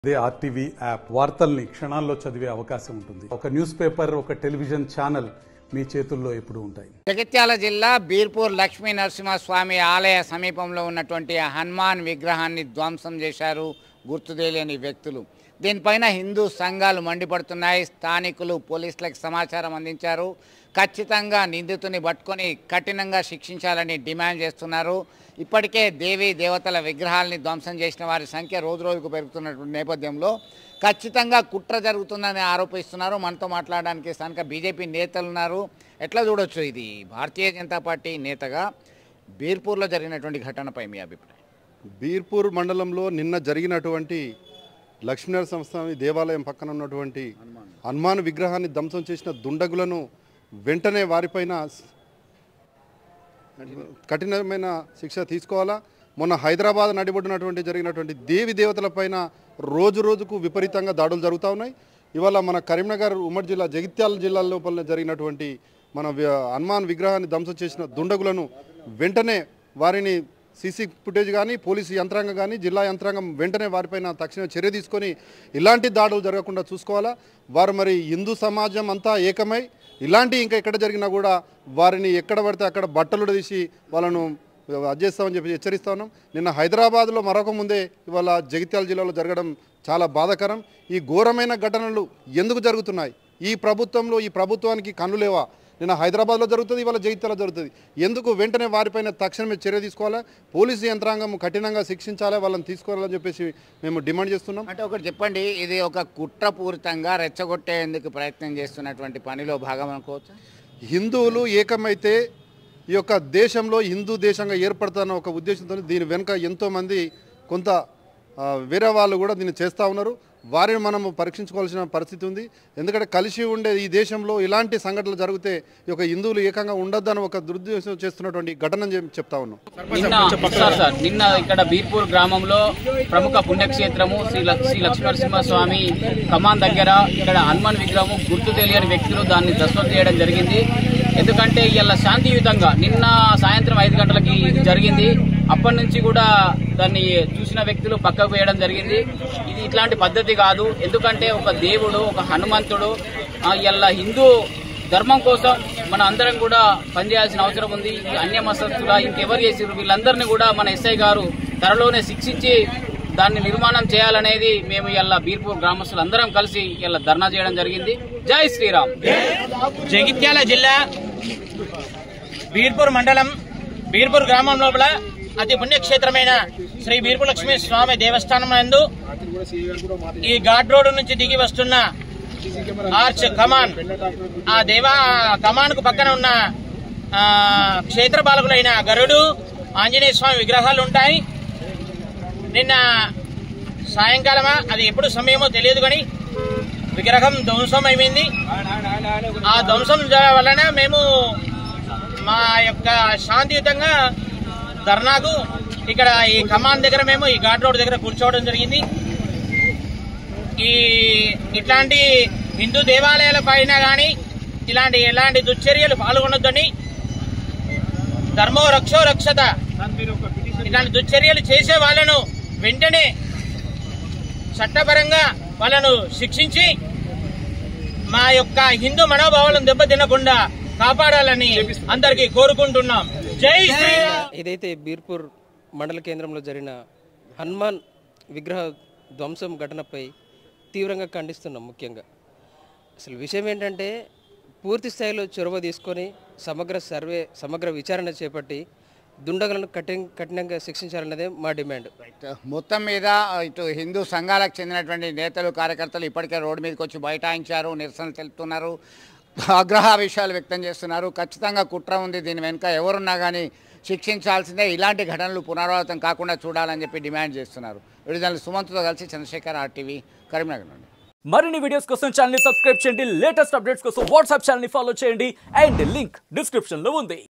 అదే RTV app వార్తల్ని క్షణాల్లో చదివే అవకాశం ఉంటుంది ఒక న్యూస్ పేపర్ ఒక టెలివిజన్ ఛానల్ మీ చేతుల్లో ఎప్పుడూ ఉంటాయి జగిత్యాల జిల్లా బీర్పూర్ లక్ష్మీ నరసింహస్వామి ఆలయ సమీపంలో ఉన్నటువంటి ఆ హనుమాన్ విగ్రహాన్ని ధ్వంసం చేశారు గుర్తు తెలియని వ్యక్తులు దీనిపైన హిందూ సంఘాలు మండిపడుతున్నాయి స్థానికులు పోలీసులకు సమాచారం అందించారు ఖచ్చితంగా నిందితుని పట్టుకొని కఠినంగా శిక్షించాలని డిమాండ్ చేస్తున్నారు ఇప్పటికే దేవీ దేవతల విగ్రహాలని ధ్వంసం చేసిన వారి సంఖ్య రోజు రోజుకు పెరుగుతున్నటువంటి నేపథ్యంలో ఖచ్చితంగా కుట్ర జరుగుతుందని ఆరోపిస్తున్నారు మనతో మాట్లాడడానికి స్థానిక బీజేపీ నేతలు ఉన్నారు ఎట్లా చూడొచ్చు ఇది భారతీయ జనతా పార్టీ నేతగా బీర్పూర్లో జరిగినటువంటి ఘటనపై మీ అభిప్రాయం బీర్పూర్ మండలంలో నిన్న జరిగినటువంటి లక్ష్మీనరసింహ స్వామి దేవాలయం పక్కన ఉన్నటువంటి హనుమాన్ విగ్రహాన్ని ధ్వంసం చేసిన దుండగులను వెంటనే వారిపైన కఠినమైన శిక్ష తీసుకోవాలా మొన్న హైదరాబాద్ నడిబడినటువంటి జరిగినటువంటి దేవి దేవతలపైన రోజు రోజుకు విపరీతంగా దాడులు జరుగుతూ ఉన్నాయి ఇవాళ మన కరీంనగర్ ఉమ్మడి జిల్లా జగిత్యాల జిల్లా లోపల జరిగినటువంటి మన వి- హనుమాన్ విగ్రహాన్ని ధ్వంసం చేసిన దుండగులను వెంటనే వారిని సీసీ ఫుటేజ్ కానీ పోలీసు యంత్రాంగం కానీ జిల్లా యంత్రాంగం వెంటనే వారిపైన తక్షణ చర్య తీసుకొని ఇలాంటి దాడులు జరగకుండా చూసుకోవాలా వారు మరి హిందూ సమాజం అంతా ఏకమై ఇలాంటి ఇంకా ఎక్కడ జరిగినా కూడా వారిని ఎక్కడ పడితే అక్కడ బట్టలు తీసి వాళ్ళను అది చేస్తామని చెప్పి హెచ్చరిస్తా ఉన్నాం నిన్న హైదరాబాద్లో మరొక ముందే ఇవాళ జగిత్యాల జిల్లాలో జరగడం చాలా బాధాకరం ఈ ఘోరమైన ఘటనలు ఎందుకు జరుగుతున్నాయి ఈ ప్రభుత్వంలో ఈ ప్రభుత్వానికి కన్ను లేవా నిన్న హైదరాబాద్లో జరుగుతుంది ఇవాళ జగిత్యాల జరుగుతుంది ఎందుకు వెంటనే వారిపైన తక్షణమే చర్య తీసుకోవాలా పోలీసు యంత్రాంగం కఠినంగా శిక్షించాలి వాళ్ళని తీసుకోవాలని చెప్పేసి మేము డిమాండ్ చేస్తున్నాం అంటే ఒకటి చెప్పండి ఇది ఒక కుట్రపూరితంగా రెచ్చగొట్టేందుకు ప్రయత్నం చేస్తున్నటువంటి పనిలో భాగం అనుకోవచ్చు హిందువులు ఏకమైతే ఈ యొక్క దేశంలో హిందూ దేశంగా ఏర్పడుతున్న ఒక ఉద్దేశంతో దీని వెనుక ఎంతోమంది కొంత ఆ, వేరే వాళ్ళు కూడా దీన్ని చేస్తూ ఉన్నారు వారిని మనము పరీక్షించుకోవాల్సిన పరిస్థితి ఉంది ఎందుకంటే కలిసి ఉండే ఈ దేశంలో ఇలాంటి సంఘటనలు జరిగితే ఈ యొక్క హిందువులు ఏకంగా ఉండొద్దని ఒక దురుద్దేశం చేస్తున్నటువంటి ఘటన చెప్తా ఉన్నాం నిన్న సార్ సార్ నిన్న ఇక్కడ బీర్పూర్ గ్రామంలో ప్రముఖ పుణ్యక్షేత్రము శ్రీ లక్- శ్రీ లక్ష్మీనరసింహ స్వామి కమాన్ దగ్గర ఇక్కడ హనుమాన్ విగ్రహము గుర్తు తెలియని వ్యక్తులు దాన్ని దస్వం చేయడం జరిగింది ఎందుకంటే ఇలా శాంతియుతంగా నిన్న సాయంత్రం ఐదు గంటలకి ఇది జరిగింది అప్పటి నుంచి కూడా దాన్ని చూసిన వ్యక్తులు పక్కకు వేయడం జరిగింది ఇది ఇట్లాంటి పద్ధతి కాదు ఎందుకంటే ఒక దేవుడు ఒక హనుమంతుడు ఇలా హిందూ ధర్మం కోసం మన అందరం కూడా పనిచేయాల్సిన అవసరం ఉంది ఈ అన్య మతస్థుల ఇంకెవరు చేసిరు వీళ్ళందరినీ కూడా మన ఎస్ఐ గారు త్వరలోనే శిక్షించి దాన్ని నిర్మాణం చేయాలనేది మేము ఇలా బీర్పూర్ గ్రామస్తులు అందరం కలిసి ఇలా ధర్నా చేయడం జరిగింది జై శ్రీరామ్ జగిత్యాల జిల్లా బీర్పూర్ మండలం బీర్పూర్ గ్రామం లోపల అతి పుణ్యక్షేత్రమైన శ్రీ బీర్పూర్ లక్ష్మీ స్వామి దేవస్థానం నందు ఈ ఘాట్ రోడ్ నుంచి దిగి వస్తున్న ఆర్చ్ కమాన్ ఆ దేవా కమాన్ కు పక్కన ఉన్న ఆ, క్షేత్ర పాలకులైన గరుడు ఆంజనేయ స్వామి విగ్రహాలు ఉంటాయి నిన్న సాయంకాలమా అది ఎప్పుడు సమయమో తెలియదు కానీ విగ్రహం ధ్వంసం అయిపోయింది ఆ ధ్వంసం జ- వలన మేము మా యొక్క శాంతియుతంగా ధర్నాకు ఇక్కడ ఈ కమాన్ దగ్గర మేము ఈ ఘాట్ రోడ్ దగ్గర కూర్చోవడం జరిగింది ఈ ఇట్లాంటి హిందూ దేవాలయాల పైన కానీ ఇలాంటి ఎలాంటి దుశ్చర్యలు పాల్గొనొద్దని ధర్మో రక్షో రక్షత ఇలాంటి దుశ్చర్యలు చేసే వాళ్ళను వెంటనే చట్టపరంగా వాళ్ళను శిక్షించి మా యొక్క హిందూ మనోభావాలను దెబ్బతినకుండా కాపాడాలని అందరికీ కోరుకుంటున్నాం జై శ్రీరామ్ ఏదైతే బీర్పూర్ మండల కేంద్రంలో జరిగిన హనుమాన్ విగ్రహ ధ్వంసం ఘటనపై తీవ్రంగా ఖండిస్తున్నాం ముఖ్యంగా అసలు విషయం ఏంటంటే పూర్తి స్థాయిలో చొరవ తీసుకొని సమగ్ర సర్వే సమగ్ర విచారణ చేపట్టి దుండగులను కఠిన కఠినంగా శిక్షించాలన్నదే మా డిమాండ్ మొత్తం మీద ఇటు హిందూ సంఘాలకు చెందినటువంటి నేతలు కార్యకర్తలు ఇప్పటికే రోడ్డు మీదకి వచ్చి బైఠాయించారు నిరసన తెలుపుతున్నారు ఆగ్రహ విషయాలు వ్యక్తం చేస్తున్నారు ఖచ్చితంగా కుట్ర ఉంది దీని వెనుక ఎవరున్నా కానీ శిక్షించాల్సిందే ఇలాంటి ఘటనలు పునరావృతం కాకుండా చూడాలని చెప్పి డిమాండ్ చేస్తున్నారు విడుదల సుమంత్తో కలిసి చంద్రశేఖర్ ఆర్టీవీ కరీంనగర్ నుండి మరిన్ని వీడియోస్ కోసం ఛానల్ ని సబ్స్క్రైబ్ చేయండి లేటెస్ట్ అప్డేట్స్ కోసం వాట్సాప్ ఛానల్ ని ఫాలో చేయండి అండ్ లింక్ డిస్క్రిప్షన్ లో ఉంది